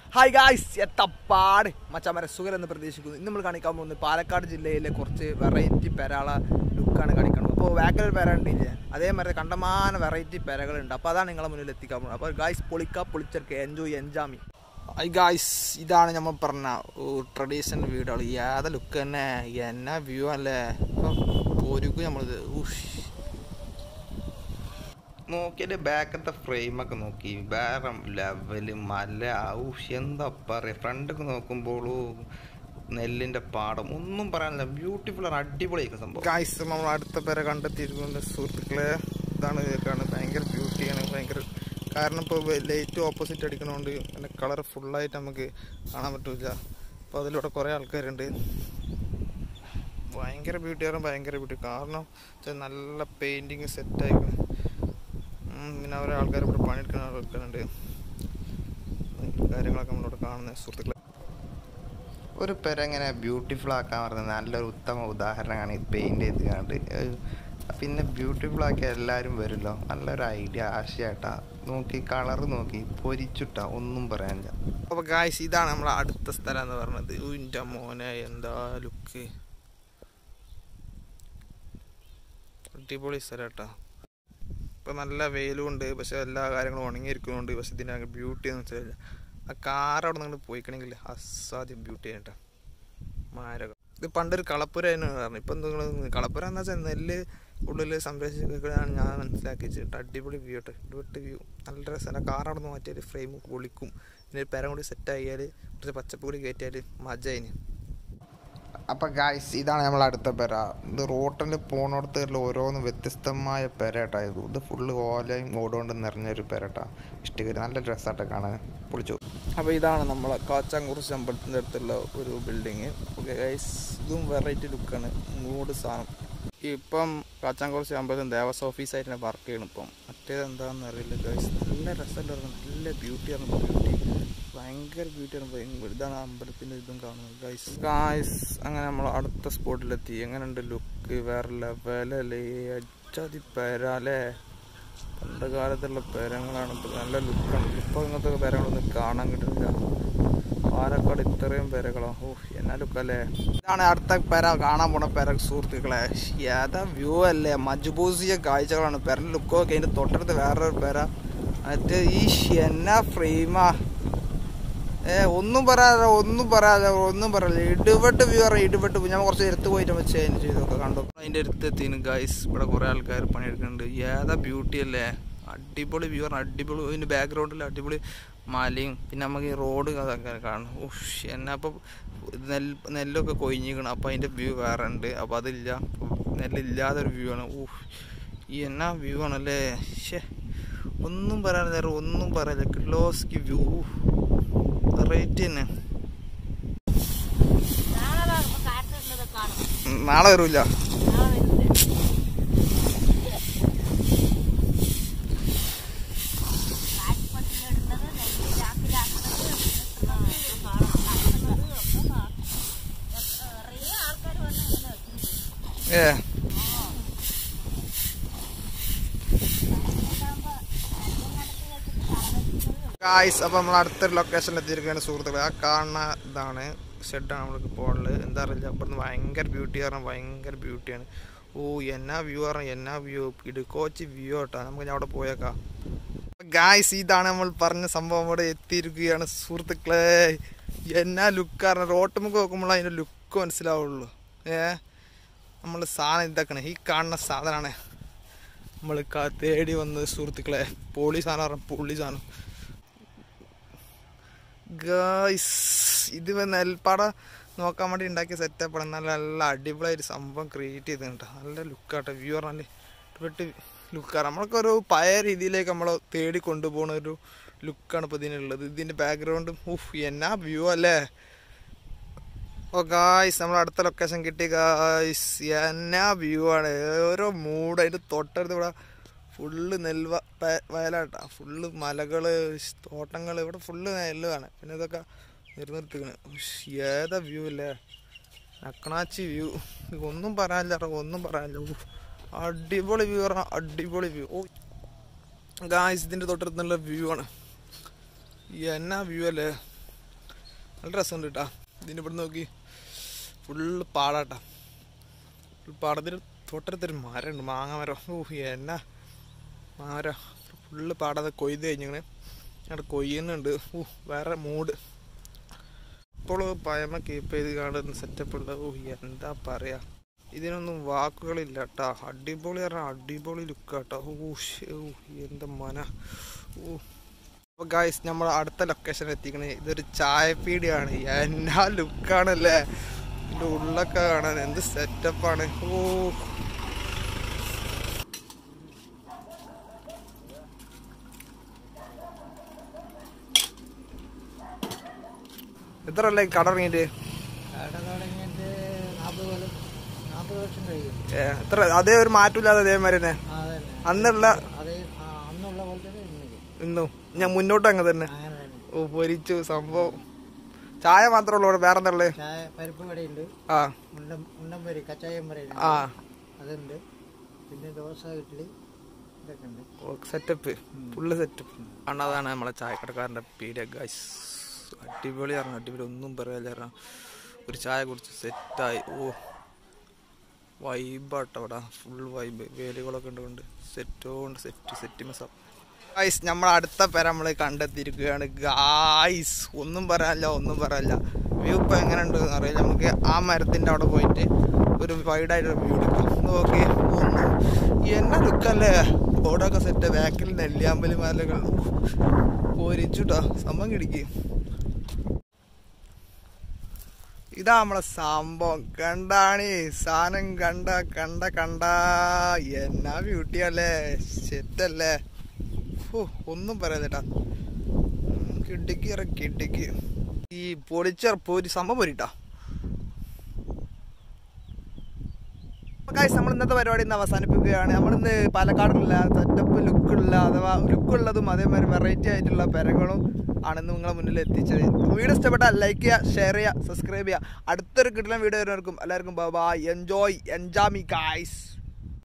Hi guys എത്തപ്പാട് മച്ചാമര സുഖം എന്ന് പ്രതീക്ഷിക്കുന്നു ഇന്ന് നമ്മൾ കാണിക്കാൻ പോകുന്നത് പാലക്കാട് ജില്ലയിലെ കുറച്ച് വെറൈറ്റി പെരാള ലുക്കാണ് കാണിക്കുന്നത് അപ്പോൾ വേക്കൽ പെര ഉണ്ടില്ലേ അതേമാതിരി കണ്ടമാന വെറൈറ്റി പെരകളുണ്ട് അപ്പോൾ അതാണ് നിങ്ങളെ മുന്നിൽ എത്തിക്കാൻ പോകുന്നത് അപ്പോൾ ഗായ്സ് പൊളിക്ക പൊളിച്ചെടുക്കുക എൻജോയ് എൻജാമി ഹായ് ഗായ്സ് ഇതാണ് നമ്മൾ പറഞ്ഞ ട്രഡീഷണൽ വീടുകൾ ഏതാ ലുക്ക് തന്നെ എന്നാ വ്യൂ അല്ലേ പോരുക്കും നമ്മളിത് ഊഷ് നോക്കിയതിന്റെ ബാക്കത്തെ ഫ്രെയിമൊക്കെ നോക്കി വേറെ ലെവല് മല ഔഷ് എന്താ പറയാ ഫ്രണ്ടൊക്കെ നോക്കുമ്പോൾ നെല്ലിന്റെ പാടം ഒന്നും പറയാനില്ല ബ്യൂട്ടിഫുൾ ആണ് അടിപൊളിയായിരിക്കും സംഭവം ഗായ്സ് നമ്മൾ അടുത്ത പേരെ കണ്ടെത്തിയിരിക്കുന്നത് സുഹൃത്തുക്കളെ ഇതാണ് കേൾക്കാണ് ഭയങ്കര ബ്യൂട്ടിയാണ് ഭയങ്കര കാരണം ഇപ്പോൾ ലൈറ്റ് ഓപ്പോസിറ്റ് അടിക്കണോണ്ട് അതിൻ്റെ കളർ ഫുള്ളായിട്ട് നമുക്ക് കാണാൻ പറ്റില്ല അപ്പോൾ അതിലൂടെ കുറേ ആൾക്കാരുണ്ട് ഭയങ്കര ബ്യൂട്ടിയാണ് ഭയങ്കര ബ്യൂട്ടി കാരണം വെച്ചാൽ നല്ല പെയിൻറ്റിങ് സെറ്റായിരിക്കും പിന്നെ അവരെ ആൾക്കാർ ഇവിടെ പണിയെടുക്കുന്ന ആൾക്കാരുണ്ട് കാര്യങ്ങളൊക്കെ നമ്മളിവിടെ കാണുന്നത് സുഹൃത്തുക്കളെ ഒരു പെര എങ്ങനെ ബ്യൂട്ടിഫുൾ ആക്കാൻ പറയുന്നത് നല്ലൊരു ഉത്തമ ഉദാഹരണമാണ് ഈ പെയിന്റ് ചെയ്ത് കണ്ട് പിന്നെ ബ്യൂട്ടിഫുൾ ആക്കി എല്ലാവരും വരുമല്ലോ നല്ലൊരു ഐഡിയ ആശയായിട്ടാ നോക്കി കളർ നോക്കി പൊരിച്ചുട്ടാ ഒന്നും പറയാനില്ല അപ്പോൾ ഗായ്സ് ഇതാണ് നമ്മളെ അടുത്ത സ്ഥലം എന്ന് പറഞ്ഞത് എൻ്റെ മോനെ എന്താ ലുക്ക് അടിപൊളി സ്ഥലം കേട്ടോ ഇപ്പം നല്ല വെയിലും ഉണ്ട് പക്ഷെ എല്ലാ കാര്യങ്ങളും ഉണങ്ങിയിരിക്കുന്നുണ്ട് പക്ഷെ ഇതിൻ്റെ ബ്യൂട്ടി എന്ന് വെച്ചാൽ ആ കാർ അവിടെ നിങ്ങൾ പോയിക്കണമെങ്കിൽ അസാധ്യം ബ്യൂട്ടി കേട്ടോ മാരകം ഇത് പണ്ടൊരു കളപ്പുര എന്ന് പറഞ്ഞു ഇപ്പം നിങ്ങൾ കളപ്പുര എന്ന് വെച്ചാൽ നെല്ല് ഉള്ളിൽ സംരക്ഷിക്കുകയാണ് ഞാൻ മനസ്സിലാക്കി വെച്ചിട്ട് അടിപൊളി വ്യൂ കേട്ടോ ഇവിടുത്തെ വ്യൂ നല്ല രസമാണ് കാർ അവിടെ നിന്ന് മാറ്റിയാൽ ഫ്രെയിം പൊളിക്കും പിന്നെ ഒരു പെരം കൂടി സെറ്റ് ആക്കിയാൽ കുറച്ച് പച്ചപ്പ് കൂടി കയറ്റിയാൽ മജ അതിന് അപ്പൊ ഗായ്സ് ഇതാണ് നമ്മൾ അടുത്ത പെര ഇത് റോട്ടിൽ പോണോടത്തുള്ള ഓരോന്ന് വ്യത്യസ്തമായ പെരട്ടാ ഇത് ഇത് ഫുള്ള് ഓലയും ഓടുകൊണ്ട് നിറഞ്ഞൊരു പെരട്ടാ ഇഷ്ടികര് നല്ല രസമായിട്ട് കാണാൻ പൊളിച്ചു അപ്പോൾ ഇതാണ് നമ്മളെ കാച്ചാങ്കുറിശി അമ്പലത്തിൻ്റെ അടുത്തുള്ള ഒരു ബിൽഡിങ് ഓക്കെ ഗൈസ് ഇതും വെറൈറ്റി ലുക്കാണ് മൂട് സാധനം ഇപ്പം കാച്ചാങ്കുറിശി അമ്പലം ദേവസ്വം ഓഫീസായിട്ട് വർക്ക് ചെയ്യണം ഇപ്പം മറ്റേത് എന്താണെന്ന് അറിയില്ല ഗൈസ് നല്ല രസമുണ്ടായിരുന്നു നല്ല ബ്യൂട്ടിയാണ് ബ്യൂട്ടി ഭയങ്കര ബ്യൂട്ടിയാണ് ഭയങ്കര ഇതാണ് അമ്പലത്തിൻ്റെ ഇതും കാണുന്നത് ഗൈസ് ഗായ്സ് അങ്ങനെ നമ്മൾ അടുത്ത സ്പോട്ടിലെത്തി എങ്ങനെയുണ്ട് ലുക്ക് വേറെ ലെവലല്ലേ അച്ചാതി പേരാലേ പണ്ട് കാലത്തുള്ള പേരങ്ങളാണ് ഇപ്പം നല്ല ലുക്കാണ് ഇപ്പം ഇങ്ങനത്തെ പേരങ്ങളൊന്നും കാണാൻ കിട്ടുന്നില്ല പാലക്കാട് ഇത്രയും പേരകളോ ഓ എന്നാ ലുക്കല്ലേ ഇതാണ് അടുത്ത പേര കാണാൻ പോണ പേര സുഹൃത്തുക്കളെ ഏതാ വ്യൂ അല്ലേ മജ്ബൂസിയ കാഴ്ചകളാണ് പേരൻ്റെ ലുക്കൊക്കെ അതിൻ്റെ തൊട്ടടുത്ത് വേറൊരു പേര മറ്റേ ഈ എന്നാ ഫ്രെയിമാ ഏ ഒന്നും പറയാതെ ഒന്നും പറയാതെ ഒന്നും പറയില്ല ഇടിപെട്ട് വ്യൂ പറയാം ഇടിപെട്ട് ഞാൻ കുറച്ച് എടുത്ത് പോയിട്ട് വെച്ച് അതിന് ചെയ്തൊക്കെ കണ്ടു അതിൻ്റെ അടുത്ത് എത്തിന് ഗൈസ് ഇവിടെ കുറേ ആൾക്കാർ പണിയെടുക്കുന്നുണ്ട് ഏതാ ബ്യൂട്ടി അല്ലേ അടിപൊളി വ്യൂ പറഞ്ഞാൽ അടിപൊളി ഇതിൻ്റെ ബാക്ക്ഗ്രൗണ്ടിൽ അടിപൊളി മലയും പിന്നെ നമുക്ക് ഈ റോഡ് അതൊക്കെ കാണും ഉഷ് എന്നാ അപ്പോൾ നെല്ല് നെല്ലൊക്കെ കൊഴിഞ്ഞിക്കണം അപ്പോൾ അതിൻ്റെ വ്യൂ വേറെ ഉണ്ട് അപ്പോൾ അതില്ല നെല്ലില്ലാതെ ഒരു വ്യൂ ആണ് ഊഹ് ഈ എന്നാ വ്യൂ ആണല്ലേ ഷേ ഒന്നും പറയാനില്ല ഒന്നും പറയാനില്ല കിലോസ്കി വ്യൂ റേറ്റ് തന്നെ നാളെ വരൂല ഏ ഗായ്സ് അപ്പോൾ നമ്മൾ അടുത്തൊരു ലൊക്കേഷനിൽ എത്തിയിരിക്കുകയാണ് സുഹൃത്തുക്കളെ ആ കാണുന്ന ഇതാണ് ഷെഡാണ് നമ്മൾക്ക് പോകേണ്ടത് എന്താ അറിയില്ല അവിടുന്ന് ഭയങ്കര ബ്യൂട്ടി കാരണം ഭയങ്കര ബ്യൂട്ടിയാണ് ഓ എന്നാ വ്യൂ പറഞ്ഞാൽ എന്നാ വ്യൂ ഇടുക്കോച്ച് വ്യൂ കേട്ടോ നമുക്ക് ഞാൻ അവിടെ പോയേക്കാം ഗായ്സ് ഇതാണ് നമ്മൾ പറഞ്ഞ സംഭവം അവിടെ എത്തിയിരിക്കുകയാണ് സുഹൃത്തുക്കളെ എന്നാ ലുക്ക് കാരണം റോട്ടുമുക്ക് നോക്കുമ്പോൾ അതിൻ്റെ ലുക്ക് മനസ്സിലാവുള്ളൂ ഏ നമ്മൾ സാധനം ഇതാക്കണേ ഈ കാണുന്ന സാധനമാണ് നമ്മൾ തേടി വന്നത് സുഹൃത്തുക്കളെ പോളി സാധനം പറഞ്ഞ പുള്ളി സാധനം ഗായ്സ് ഇത് നെൽപ്പാട നോക്കാൻ വേണ്ടി ഉണ്ടാക്കിയ സെറ്റപ്പാണ് നല്ല നല്ല അടിപൊളിയായിട്ട് സംഭവം ക്രിയേറ്റ് ചെയ്തിട്ടുണ്ട് നല്ല ലുക്കാട്ടെ വ്യൂ പറഞ്ഞാൽ ഇവിട്ട് ലുക്കാണ് നമ്മൾക്ക് ഒരു പഴയ രീതിയിലേക്ക് നമ്മൾ തേടി കൊണ്ടുപോകുന്ന ഒരു ലുക്കാണ് ഇപ്പോൾ ഇതിനുള്ളത് ഇതിൻ്റെ ബാക്ക്ഗ്രൗണ്ടും ഉഫ് എന്നാ വ്യൂ അല്ലേ ഓ ഗായ്സ് നമ്മൾ അടുത്ത ലൊക്കേഷൻ കിട്ടി ഗായ്സ് എന്നാ വ്യൂ ആണ് ഓരോ മൂഡ് അതിൻ്റെ തൊട്ടടുത്ത് ഇവിടെ ഫുള്ള് നെൽവ വയലാട്ടാ ഫുള്ള് മലകള് തോട്ടങ്ങൾ ഇവിടെ ഫുള്ള് നെല്ലാണ് പിന്നെ ഇതൊക്കെ നിർന്നിർത്തിക്കണ് ഏതാ വ്യൂ അല്ലേ നക്കണാച്ചി വ്യൂ ഒന്നും പറയാനില്ല ഒന്നും പറയാനില്ല ഉഫ്. അടിപൊളി വ്യൂ പറഞ്ഞാൽ അടിപൊളി വ്യൂ ഓ ഗായ്സ് ഇതിൻ്റെ തൊട്ടടുത്തുള്ള വ്യൂ ആണ് എന്നാ വ്യൂ അല്ലേ നല്ല രസമുണ്ട് കേട്ടാ ഇതിന് ഇവിടെ നോക്കി ഫുള്ള് പാടാട്ടാ ഫുൾ പാടത്തിന് തൊട്ടടുത്തൊരു മരമുണ്ട് മാങ്ങ മരം ഓ എന്നാ മാങ്ങ മരം ഫുള്ള് പാടാതെ കൊയ്ത് കഴിഞ്ഞിങ്ങനെ അവിടെ കൊയ്യുന്നുണ്ട് ഓ വേറെ മൂഡ് ഇപ്പോൾ പയമ കീപ്പ് ചെയ്ത് കാണുന്ന സെറ്റപ്പ് ഉള്ള ഓ എന്താ പറയാ ഇതിനൊന്നും വാക്കുകളില്ല കേട്ടാ അടിപൊളി പറഞ്ഞാൽ അടിപൊളി ലുക്ക് കേട്ടോ ഓ ശ്ശേ, ഓ എന്താ മന ഓ അപ്പൊ ഗായ്സ് നമ്മൾ അടുത്ത ലൊക്കേഷൻ എത്തിക്കണേ ഇതൊരു ചായപ്പീടിയാണ് എന്നാ ലുക്കാണല്ലേ ഇതിന്റെ ഉള്ളൊക്കെ കാണാൻ എന്ത് സെറ്റപ്പാണ് ഓ എത്ര അല്ലേ കട ഇറങ്ങിയിട്ട് കട തുടങ്ങിയിട്ട് നാൽപ്പത് കൊല്ലം നാൽപ്പത് വർഷം കഴിയും ഏ, എത്ര അതേ ഒരു മാറ്റമില്ലാതെ അതേമാതിരി തന്നെ ആ അതന്നെ അന്നുള്ള അതേ ആ അന്നുള്ള പോലെ തന്നെ ഇന്നത് ഇന്നും ഞാൻ മുന്നോട്ട് അങ്ങനെ തന്നെ അങ്ങനെ തന്നെ ഓ പൊരിച്ചു സംഭവം ചായ മാത്രമേ ഉള്ളൂ ഇവിടെ വേറെ എന്താ ഉള്ളത് ചായ പരിപ്പ് കടയുണ്ട് ആ ഉണ്ടം ഉണ്ടം വരി കച്ചായം പറയുന്നത് ആ അതുണ്ട് പിന്നെ ദോശ ഇഡ്ഡലി ഇതൊക്കെ ഉണ്ട് സെറ്റപ്പ് ഫുള്ള് സെറ്റപ്പ് ആണ് അതാണ് നമ്മളെ ചായക്കടക്കാരൻ്റെ പീഡിയ ഗൈസ് അടിപൊളി പറഞ്ഞു അടിപൊളി ഒന്നും പറയാല്ല കാരണം ഒരു ചായ കുടിച്ച് സെറ്റായി ഓ വൈബാട്ടോ അവിടെ ഫുൾ വൈബ് വേലുകളൊക്കെ ഉണ്ട് സെറ്റോ ഉണ്ട് സെറ്റ് സെറ്റ് മിസ് ഗായ്സ് നമ്മൾ അടുത്ത പേര നമ്മൾ കണ്ടെത്തിയിരിക്കുകയാണ് ഗായ്സ് ഒന്നും പറയാനില്ല ഒന്നും പറയാനില്ല വ്യൂ ഇപ്പം എങ്ങനെ ഉണ്ട് അറിയില്ല നമുക്ക് ആ മരത്തിൻ്റെ അവിടെ പോയിട്ട് ഒരു വൈഡായിട്ട് വ്യൂ എടുക്കാം നോക്കി ഒന്ന് എന്നെ ലുക്കല്ലേ ബോർഡൊക്കെ സെറ്റ് ബാക്കിൽ നെല്ലിയാമ്പലി മലകൾ പോരിച്ചുട്ടോ സംഭവം കിടിക്ക് ഇതാ നമ്മളെ സംഭവം കണ്ടാണി സാധനം കണ്ട കണ്ട കണ്ട എന്നാ ബ്യൂട്ടിയല്ലേ സെറ്റല്ലേ ഓ ഒന്നും പറയാതേട്ടാ കിട്ടിക്ക് ഇറ കിട്ടിക്ക് ഈ പൊളിച്ചർ പോരി സംഭവം പോരിട്ടാ നമ്മൾ ഇന്നത്തെ പരിപാടി ഇന്ന് അവസാനിപ്പിക്കുകയാണ് നമ്മളിന്ന് പാലക്കാടുള്ള സെറ്റപ്പ് ലുക്കുള്ള അഥവാ ലുക്കുള്ളതും അതേമാതിരി വെറൈറ്റി ആയിട്ടുള്ള പെരകളും ആണ് ഇന്ന് നിങ്ങളെ മുന്നിൽ എത്തിച്ചത് വീഡിയോ ഇഷ്ടപ്പെട്ടാൽ ലൈക്ക് ചെയ്യുക ഷെയർ ചെയ്യുക സബ്സ്ക്രൈബ് ചെയ്യുക അടുത്തൊരു കിട്ടുന്ന വീഡിയോ വരുന്നവർക്കും എല്ലാവർക്കും ബൈ എൻജോയ് എൻജാമി ഗായ്സ്